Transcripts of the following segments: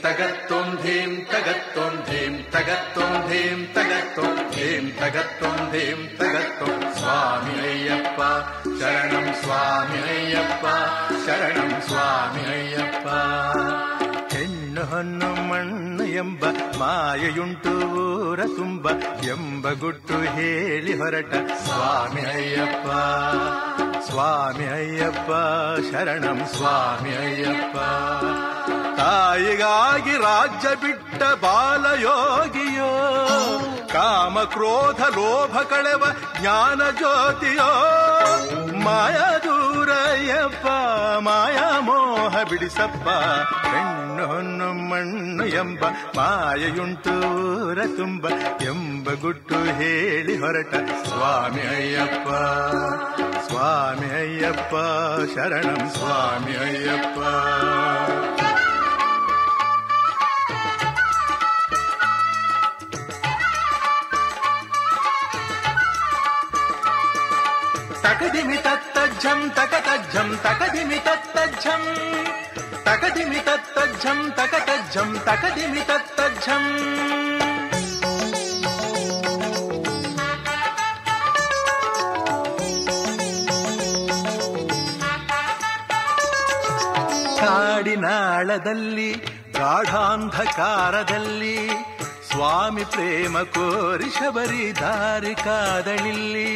ತಗತ್ತೊಂ ಧೀಂ ತಗತ್ತೊಂ ಧೀಂ ತಗತ್ತೊಂ ಧೀಂ ತಗತ್ತೊಂ ಧೀಂ ತಗತ್ತೊಂ ಧೀಂ ತಗತ್ತೊಂ ಸ್ವಾಮಿ ಅಯ್ಯಪ್ಪ ಶರಣಂ ಸ್ವಾಮಿ ಅಯ್ಯಪ್ಪ ಶರಣಂ ಸ್ವಾಮಿ ಅಯ್ಯಪ್ಪ ಹೆಣ್ಣು ಹೊನ್ನು ಮಣ್ಣು ಎಂಬ ಮಾಯೆಯುಂಟು ಊರ ತುಂಬ ಎಂಬ ಗುಟ್ಟು ಹೇಳಿ ಹೊರಟ ಸ್ವಾಮಿ ಅಯ್ಯಪ್ಪ ಸ್ವಾಮಿ ಅಯ್ಯಪ್ಪ ಶರಣಂ ಸ್ವಾಮಿ ಅಯ್ಯಪ್ಪ ತಾಯಿಗಾಗಿ ರಾಜ್ಯ ಬಿಟ್ಟ ಬಾಲಯೋಗಿಯೋ ಕಾಮ ಕ್ರೋಧ ಲೋಭ ಕಳೆವ ಜ್ಞಾನ ಜ್ಯೋತಿಯೋ ಮಾಯ ದೂರಯ್ಯಪ್ಪ ಮಾಯಾ ಮೋಹ ಬಿಡಿಸಪ್ಪ ಹೆಣ್ಣು ಹೊನ್ನು ಮಣ್ಣು ಎಂಬ ಮಾಯೆಯುಂಟು ಊರ ತುಂಬ ಎಂಬ ಗುಟ್ಟು ಹೇಳಿ ಹೊರಟ ಸ್ವಾಮಿ ಅಯ್ಯಪ್ಪ ಸ್ವಾಮಿ ಅಯ್ಯಪ್ಪ ಶರಣಂ ಸ್ವಾಮಿ ಅಯ್ಯಪ್ಪ ತಕದಿಮಿ ತತ್ತಜ್ಜಂ ತಕತಜ್ಜಂ ತಕದಿಮಿ ತತ್ತಜ್ಜಂ ತಕದಿಮಿ ತತ್ತಜ್ಜಂ ತಕತಜ್ಜಂ ತಕದಿಮಿ ತತ್ತಜ್ಜಂ ಕಾಡಿನಾಳದಲ್ಲಿ ಗಾಢಾಂಧಕಾರದಲ್ಲಿ ಸ್ವಾಮಿ ಪ್ರೇಮ ಕೋರಿ ಶಬರಿ ದಾರಿ ಕಾದಳಿಲ್ಲಿ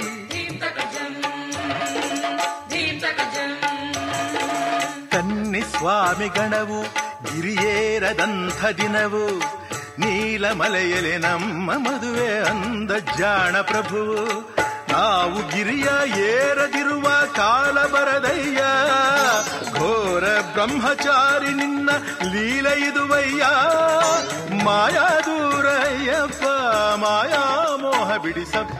ಕನ್ನಿ ಸ್ವಾಮಿ ಗಣವು ಗಿರಿಯೇರದಂಥ ದಿನವು ನೀಲಮಲೆಯಲೆ ನಮ್ಮ ಮದುವೆ ಅಂದ ಜಾಣ ಪ್ರಭುವು ನಾವು ಗಿರಿಯ ಏರದಿರುವ ಕಾಲ ಬರದಯ್ಯ ಘೋರ ಬ್ರಹ್ಮಚಾರಿ ನಿನ್ನ ಲೀಲ ಇದುವಯ್ಯ ಮಾಯಾ ದೂರಯ್ಯಪ್ಪ ಮಾಯಾ ಮೋಹ ಬಿಡಿಸಪ್ಪ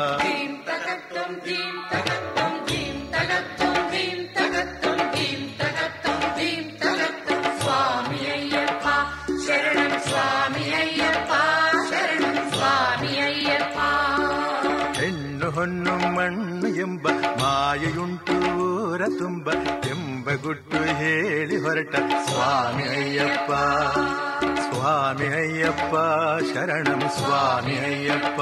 ಸ್ವಾಮಿ ಅಯ್ಯಪ್ಪ ಶರಣಂ ಸ್ವಾಮಿ ಅಯ್ಯಪ್ಪ ಶರಣಂ ಸ್ವಾಮಿ ಅಯ್ಯಪ್ಪ ಹೆಣ್ಣು ಹೊನ್ನು ಮಣ್ಣು ಎಂಬ ಮಾಯೆಯುಂಟು ಊರ ತುಂಬ ಎಂಬ ಗುಟ್ಟು ಹೇಳಿ ಹೊರಟ ಸ್ವಾಮಿ ಅಯ್ಯಪ್ಪ ಸ್ವಾಮಿ ಅಯ್ಯಪ್ಪ ಶರಣಂ ಸ್ವಾಮಿ ಅಯ್ಯಪ್ಪ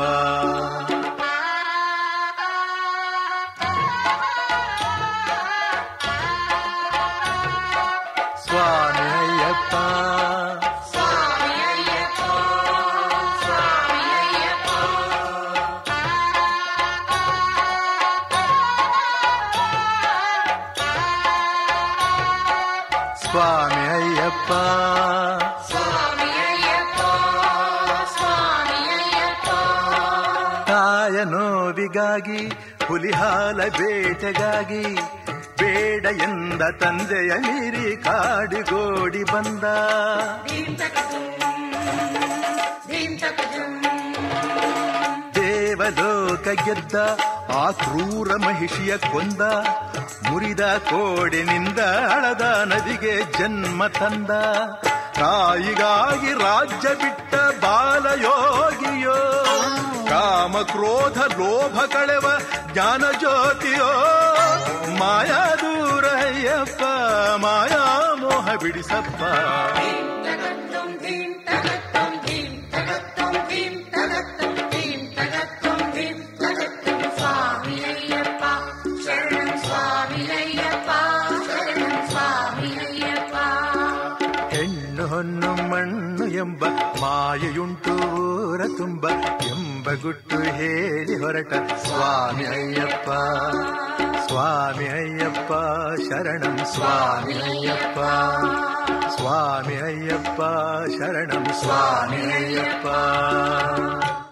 ಸ್ವಾಮಿ ಅಯ್ಯಪ್ಪ ಸ್ವಾಮಿ ಅಯ್ಯಪ್ಪ ಸ್ವಾಮಿ ಅಯ್ಯಪ್ಪ ಸ್ವಾಮಿ ಅಯ್ಯಪ್ಪ ಸ್ವಾಮಿ ಅಯ್ಯಪ್ಪ ಸ್ವಾಮಿ ಅಯ್ಯಪ್ಪ ತಾಯ ನೋವಿಗಾಗಿ ಹುಲಿಹಾಲ ಬೇಟೆಗಾಗಿ ಬೇಡ ಎಂದ ತಂದೆಯ ಮೀರಿ ಕಾಡಿಗೋಡಿ ಬಂದ ಧೀಂ ತಕಜಂ ಧೀಂ ತಕಜಂ ದೇವಲೋಕ ಗೆದ್ದ ಆ ಕ್ರೂರ ಮಹಿಷಿಯ ಕೊಂದ ಮುರಿದ ಕೋಡಿನಿಂದ ಅಳದ ನದಿಗೆ ಜನ್ಮ ತಂದ ತಾಯಿಗಾಗಿ ರಾಜ್ಯ ಬಿಟ್ಟ ಬಾಲಯೋಗಿಯೋ ಕಾಮ ಕ್ರೋಧ ಲೋಭ ಕಳೆವ ಜ್ಞಾನ ಜ್ಯೋತಿಯೋ ಮಾಯಾ ದೂರಯ್ಯಪ್ಪ ಮಾಯಾ ಮೋಹ ಬಿಡಿಸಪ್ಪ ಧೀಂ ತಕತ್ತಂ ಧೀಂ ತಕತ್ತಂ ಧೀಂ ತಕತ್ತಂ ಧೀಂ ತಕತ್ತಂ ಧೀಂ ತಕತ್ತಂ ಧೀಂ ತಕತ್ತಂ ಸ್ವಾಮಿ ಅಯ್ಯಪ್ಪ ಶರಣಂ ಸ್ವಾಮಿ ಅಯ್ಯಪ್ಪ ಶರಣಂ ಸ್ವಾಮಿ ಅಯ್ಯಪ್ಪ ಹೆಣ್ಣು ಹೊನ್ನು ಮಣ್ಣು ಎಂಬ ಮಾಯೆಯುಂಟು ಊರ ತುಂಬ ಎಂಬ ಗುಟ್ಟು ಹೇಳಿ ಹೊರಟ ಸ್ವಾಮಿ ಅಯ್ಯಪ್ಪ ಸ್ವಾಮಿ ಅಯ್ಯಪ್ಪ ಶರಣಂ ಸ್ವಾಮಿ ಅಯ್ಯಪ್ಪ ಸ್ವಾಮಿ ಅಯ್ಯಪ್ಪ ಶರಣಂ ಸ್ವಾಮಿ ಅಯ್ಯಪ್ಪ